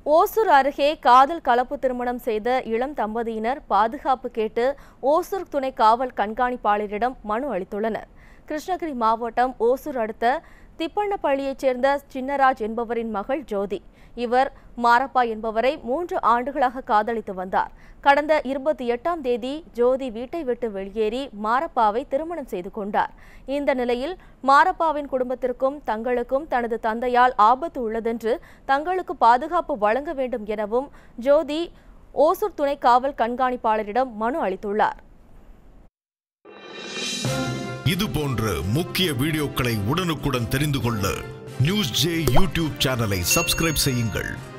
ஓசூர் அருகே காதல் கலப்பு திருமணம் செய்த இளம் தம்பதியினர் பாதுகாப்பு கேட்டு ஓசூர் துணை காவல் கண்காணிப்பாளரிடம் மனு அளித்துள்ளனர் கிருஷ்ணகிரி மாவட்டம் ஓசூர் அடுத்த திப்பண்ணப்பள்ளியைச் சேர்ந்த சின்னராஜ் என்பவரின் மகள் ஜோதி இவர் மாரப்பா என்பவரை மூன்று ஆண்டுகளாக காதலித்து வந்தார் கடந்த இருபத்தி எட்டாம் தேதி ஜோதி வீட்டை விட்டு வெளியேறி மாரப்பாவை திருமணம் செய்து கொண்டார் இந்த நிலையில் மாரப்பாவின் குடும்பத்திற்கும் தங்களுக்கும் தனது தந்தையால் ஆபத்து உள்ளதென்று தங்களுக்கு பாதுகாப்பு வழங்க வேண்டும் எனவும் ஜோதி ஓசூர் துணை காவல் கண்காணிப்பாளரிடம் மனு அளித்துள்ளார் இது போன்ற முக்கிய வீடியோக்களை உடனுக்குடன் தெரிந்து கொள்ள நியூஸ் ஜே யூடியூப் சேனலை சப்ஸ்கிரைப் செய்யுங்கள்